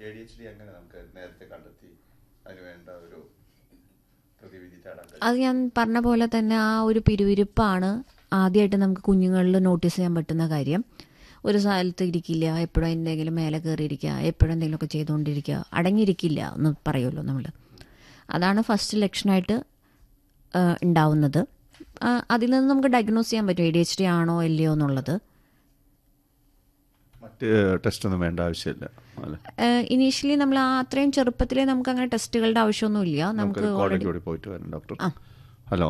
A D H D എങ്ങനെ നമുക്ക് നേരത്തെ കണ്ടെത്തി അതിനുവേണ്ട ഒരു പ്രതിവിധി തേടാൻ കഴിയും അത് ഞാൻ പറഞ്ഞ പോലെ തന്നെ ആ ഒരു പിരിവിരിപ്പാണ് ആദ്യമായിട്ട് നമുക്ക് കുഞ്ഞുങ്ങളിൽ നോട്ടീസ് ചെയ്യാൻ പറ്റുന്ന കാര്യം ഒരു സ്ഥലത്ത് ഇരിക്കില്ല എപ്പോഴും എന്തെങ്കിലും മേലെ കയറിയിരിക്കുക എപ്പോഴും എന്തെങ്കിലുമൊക്കെ ചെയ്തുകൊണ്ടിരിക്കുക അടങ്ങിയിരിക്കില്ല എന്ന് പറയുമല്ലോ നമ്മൾ അതാണ് ഫസ്റ്റ് ലക്ഷണമായിട്ട് ആ, ഉണ്ടാവുന്നത് ആ, അതിൽ നിന്ന് നമുക്ക് ഡയഗ്നോസ് ചെയ്യാൻ പറ്റും എ ഡി എച്ച് ഡി ആണോ ഇല്ലയോ എന്നുള്ളത് മറ്റ് ടെസ്റ്റ് ഒന്നും വേണ്ട ആവശ്യമില്ല അല്ലേ ഇനീഷ്യലി നമ്മൾ ആ അത്രയും ചെറുപ്പത്തിലേ നമുക്ക് അങ്ങനെ ടെസ്റ്റുകളുടെ ആവശ്യമൊന്നുമില്ല നമുക്ക് നമുക്ക് കോളേജ് കൂടി പോയിട്ട് വരാം ഡോക്ടർ ഹലോ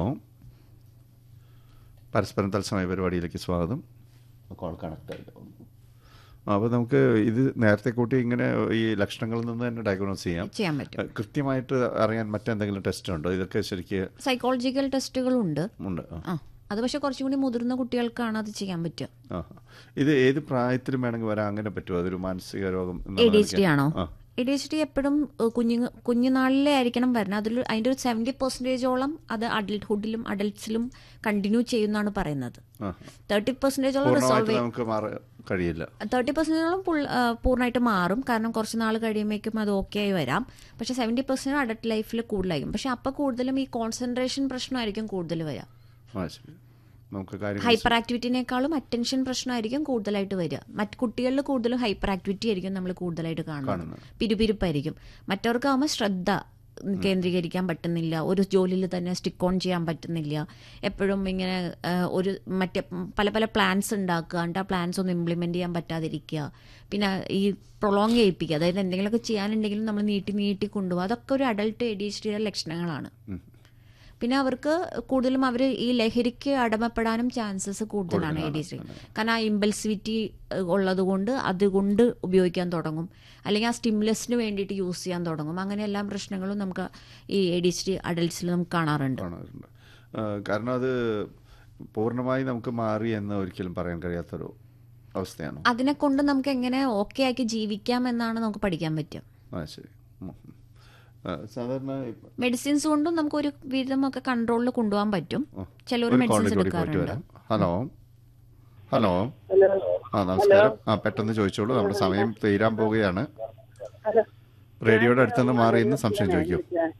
പരസ്പരം തത്സമയ പരിപാടിയിലേക്ക് സ്വാഗതം കോൾ കണക്ട് ആയില്ല അപ്പോൾ നമുക്ക് ഇത് നേരത്തെ കൂട്ടി ഇങ്ങനെ ഈ ലക്ഷണങ്ങളിൽ നിന്ന് തന്നെ ഡയഗ്നോസ് ചെയ്യാം ചെയ്യാൻ പറ്റും ഏഹ് കൃത്യമായിട്ട് അറിയാൻ മറ്റെന്തെങ്കിലും ടെസ്റ്റ് ഉണ്ടോ ഇതൊക്കെ ശരിക്ക് സൈക്കോളജിക്കൽ ടെസ്റ്റുകളുണ്ട് ഉണ്ട് ആ. ആ അത് പക്ഷെ കുറച്ചും കൂടി മുതിർന്ന കുട്ടികൾക്കാണ് അത് ചെയ്യാൻ പറ്റുക ആ. ഇത് ഏത് പ്രായത്തിലും വേണമെങ്കിൽ വരാൻ അങ്ങനെ പറ്റുമോ അതൊരു മാനസിക രോഗം എന്നുള്ള എ ഡി എച്ച് ഡി നിലയ്ക്ക്? ആണോ ആ. എ ഡി എച്ച് ഡി എപ്പോഴും കുഞ്ഞു കുഞ്ഞുനാളിലെ ആയിരിക്കണം വരുന്നത് അതിൽ അതിൻ്റെ ഒരു സെവൻറ്റി പെർസെൻറ്റേജോളം അത് അഡൽട്ട്ഹുഡിലും അഡൽട്ട്സിലും കണ്ടിന്യൂ ചെയ്യുമെന്നാണ് പറയുന്നത് ആ. തേർട്ടി പെർസെൻറ്റേജോളം പൂർണ്ണമായിട്ട് റിസോൾവ് നമുക്ക് മാറാൻ കഴിയില്ല തേർട്ടി പെർസെൻറ്റേജോളം പൂർണ്ണമായിട്ട് മാറും കാരണം കുറച്ച് നാൾ കഴിയുമ്പോഴേക്കും അത് ഓക്കെ ആയി വരാം പക്ഷേ സെവൻറ്റി പെർസെൻറ്റ് അഡൽട്ട് ലൈഫിൽ കൂടുതലായിരിക്കും പക്ഷേ അപ്പോൾ കൂടുതലും ഈ കോൺസെൻട്രേഷൻ പ്രശ്നമായിരിക്കും കൂടുതൽ വരിക ആ ശരി നമുക്ക് കാര്യങ്ങൾ ഹൈപ്പർ ആക്ടിവിറ്റിനേക്കാളും അറ്റൻഷൻ പ്രശ്നമായിരിക്കും കൂടുതലായിട്ട് വരിക മറ്റ് കുട്ടികളിൽ കൂടുതലും ഹൈപ്പർ ആക്ടിവിറ്റി ആയിരിക്കും നമ്മൾ കൂടുതലായിട്ട് കാണുന്നത് പിരുപിരുപ്പായിരിക്കും മറ്റവർക്കാവുമ്പോൾ ശ്രദ്ധ കേന്ദ്രീകരിക്കാൻ പറ്റുന്നില്ല ഒരു ജോലിയിൽ തന്നെ സ്റ്റിക്ക് ഓൺ ചെയ്യാൻ പറ്റുന്നില്ല എപ്പോഴും ഇങ്ങനെ ആ, ഒരു മറ്റേ പല പല പ്ലാൻസ് ഉണ്ടാക്കുക എന്നിട്ട് ആ പ്ലാൻസ് ഒന്നും ഇംപ്ലിമെൻറ്റ് ചെയ്യാൻ പറ്റാതിരിക്കുക പിന്നെ ഈ പ്രൊലോങ് ചെയ്യിപ്പിക്കുക അതായത് എന്തെങ്കിലുമൊക്കെ ചെയ്യാനുണ്ടെങ്കിലും നമ്മൾ നീട്ടി നീട്ടി കൊണ്ടുപോകുക അതൊക്കെ ഒരു അഡൾട്ട് എ ഡി എച്ച് ഡിയുടെ ലക്ഷണങ്ങളാണ് പിന്നെ അവർക്ക് കൂടുതലും അവർ ഈ ലഹരിക്ക് അടമപ്പെടാനും ചാൻസസ് കൂടുതലാണ് എ ഡി സി കാരണം ആ ഇമ്പൾസിവിറ്റി ഉള്ളത് കൊണ്ട് അതുകൊണ്ട് ഉപയോഗിക്കാൻ തുടങ്ങും അല്ലെങ്കിൽ ആ സ്റ്റിമുലസിന് വേണ്ടിയിട്ട് യൂസ് ചെയ്യാൻ തുടങ്ങും അങ്ങനെ എല്ലാ പ്രശ്നങ്ങളും നമുക്ക് ഈ എ ഡി എച്ച് ഡി അഡൽട്സിൽ നമുക്ക് കാണാറുണ്ട് കാണാറുണ്ട് ആ, കാരണം അത് പൂർണ്ണമായി നമുക്ക് മാറി എന്ന് ഒരിക്കലും പറയാൻ കഴിയാത്തൊരു അവസ്ഥയാണോ അതിനെ കൊണ്ട് നമുക്ക് എങ്ങനെ ഓക്കെ ആക്കി ജീവിക്കാം എന്നാണ് നമുക്ക് പഠിക്കാൻ പറ്റുക ആ ശരി ഉം, ഉം. ആ, സാധാരണ ഇപ്പ- മെഡിസിൻസ് കൊണ്ടും നമുക്ക് ഒരു വിധമൊക്കെ കൺട്രോളിൽ കൊണ്ടുപോകാൻ പറ്റും ആ, ചിലർ ഒരു മെഡിസിൻസ് കോളിൽ കൂടി പോയിട്ട് എടുക്കാറുണ്ട് വരാം ഹലോ ഹലോ ഹലോ ആ നമസ്കാരം ആ പെട്ടെന്ന് ചോദിച്ചോളൂ നമ്മുടെ സമയം തീരാൻ പോവുകയാണ് ഹലോ റേഡിയോയുടെ അടുത്തുനിന്ന് മാറി ഇന്ന് സംശയം ചോദിക്കൂ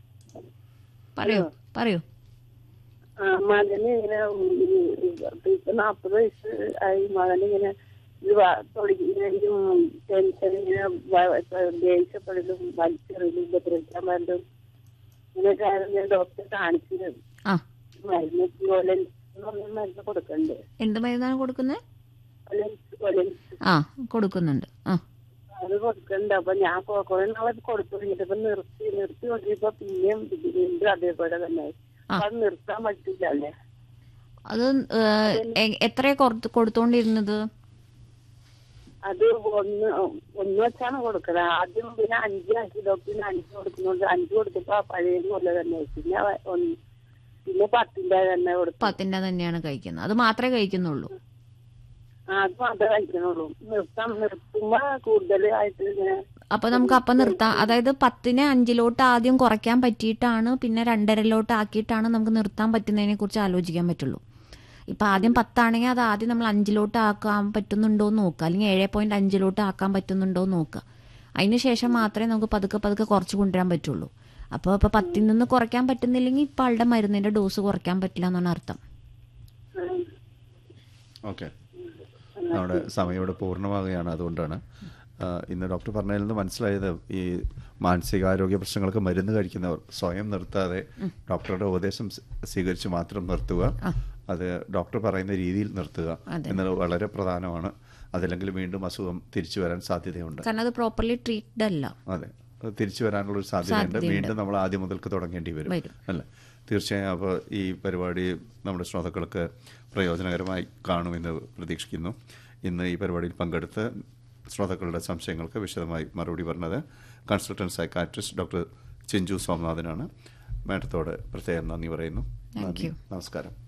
പറയൂ പറയൂ ആ മകന് ഇങ്ങനെ ഇപ്പൊ നാപ്പത് വയസ്സ് ആയി മകന് ഇങ്ങനെ ഇത് വ- തുടങ്ങി ഇങ്ങനെ ഈ ടെൻഷൻ ഇങ്ങനെ വ- ഇപ്പൊ ദേഷ്യപ്പെടലും വലിച്ചെറിയലും ഉപദ്രവിക്കാൻ പറ്റും ഇങ്ങനെയൊക്കെ ആയിരുന്നു ഞാൻ ഡോക്ടറെ കാണിച്ചത് ആ മരുന്ന് കൊലൻസ് എന്ന് പറഞ്ഞ മരുന്ന് കൊടുക്കണ്ട് എന്ത് മരുന്നാണ് കൊടുക്കുന്നത് കൊലൻസ് കൊലൻസ് ആ കൊടുക്കുന്നുണ്ട് ആ അത് കൊടുക്കണ്ട് അപ്പൊ ഞാൻ കൊ- കുറെ നാളെ കൊടുത്തു കഴിഞ്ഞിട്ട് ഇപ്പൊ നിർത്തി നിർത്തി നോക്കിയപ്പോ പിന്നെയും വീണ്ടും അതേപോലെ തന്നെ ആ. അത് നിർത്താൻ പറ്റില്ല അല്ലേ അത് എത്ര കൊടുത്തോണ്ടിരുന്നത് അത് ഒന്ന് ഒന്ന് വെച്ചാണ് കൊടുക്കുന്നത് ആദ്യം പിന്നെ അഞ്ചാക്കി ഡോക്ടറിന് അഞ്ച് കൊടുക്കുന്നുണ്ട് അഞ്ച് കൊടുത്തപ്പോ ആ പഴയ പോലെ തന്നെ പിന്നെ വ- ഒന്ന് പിന്നെ പത്തിന്റെ തന്നെ കൊടുത്തു പത്തിന്റെ തന്നെയാണ് കഴിക്കുന്നത് അത് മാത്രമേ കഴിക്കുന്നുള്ളൂ ആ, അത് മാത്രമേ കഴിക്കണുള്ളൂ നിർത്താൻ നിർത്തുമ്പോ കൂടുതലായിട്ട് ഇങ്ങനെ അപ്പൊ നമുക്ക് അപ്പം നിർത്താം അതായത് പത്തിനെ അഞ്ചിലോട്ട് ആദ്യം കുറയ്ക്കാൻ പറ്റിയിട്ടാണ് പിന്നെ രണ്ടരയിലോട്ട് ആക്കിയിട്ടാണ് നമുക്ക് നിർത്താൻ പറ്റുന്നതിനെ കുറിച്ച് ആലോചിക്കാൻ പറ്റുള്ളൂ ഇപ്പൊ ആദ്യം പത്താണെങ്കിൽ അത് ആദ്യം നമ്മൾ അഞ്ചിലോട്ട് ആക്കാൻ പറ്റുന്നുണ്ടോ എന്ന് നോക്കുക അല്ലെങ്കിൽ ഏഴ് പോയിന്റ് അഞ്ചിലോട്ട് ആക്കാൻ പറ്റുന്നുണ്ടോ എന്ന് നോക്കുക അതിന് ശേഷം മാത്രമേ നമുക്ക് പതുക്കെ പതുക്കെ കുറച്ച് കൊണ്ടുവരാൻ പറ്റുള്ളൂ അപ്പോൾ ഇപ്പോൾ പത്തിൽ നിന്ന് കുറയ്ക്കാൻ പറ്റുന്നില്ലെങ്കിൽ ഇപ്പം ആളുടെ മരുന്നിന്റെ ഡോസ് കുറയ്ക്കാൻ പറ്റില്ല എന്നാണ് അർത്ഥം ഉം, ഓക്കെ നമ്മുടെ സമയം ഇവിടെ പൂർണ്ണമാകുകയാണ് അതുകൊണ്ടാണ് ആ, ഇന്ന് ഡോക്ടർ പറഞ്ഞതിൽ നിന്ന് മനസ്സിലായത് ഈ മാനസികാരോഗ്യ പ്രശ്നങ്ങൾക്ക് മരുന്ന് കഴിക്കുന്നവർ സ്വയം നിർത്താതെ ഡോക്ടറുടെ ഉപദേശം സ് സ്വീകരിച്ച് മാത്രം നിർത്തുക അത് ഡോക്ടർ പറയുന്ന രീതിയിൽ നിർത്തുക എന്നത് വളരെ പ്രധാനമാണ് അതല്ലെങ്കിൽ വീണ്ടും അസുഖം തിരിച്ചു വരാൻ സാധ്യതയുണ്ട് കാരണം അത് പ്രോപ്പർലി ട്രീറ്റ്ഡ് അല്ല അതെ അത് തിരിച്ചു വരാനുള്ള ഒരു സാധ്യതയുണ്ട് വീണ്ടും നമ്മൾ ആദ്യം മുതൽക്ക് തുടങ്ങേണ്ടി വരും വരും. അല്ല തീർച്ചയായും അപ്പോൾ ഈ പരിപാടി നമ്മുടെ ശ്രോതാക്കൾക്ക് പ്രയോജനകരമായി കാണുമെന്ന് പ്രതീക്ഷിക്കുന്നു ഇന്ന് ഈ പരിപാടിയിൽ പങ്കെടുത്ത് ശ്രോതാക്കളുടെ സംശയങ്ങൾക്ക് വിശദമായി മറുപടി പറഞ്ഞത് കൺസൾട്ടന്റ് സൈക്കാട്രിസ്റ്റ് ഡോക്ടർ ചിഞ്ചു സോമനാഥനാണ് മാഡത്തോട് പ്രത്യേകം നന്ദി പറയുന്നു Thank നന്ദി you. നമസ്കാരം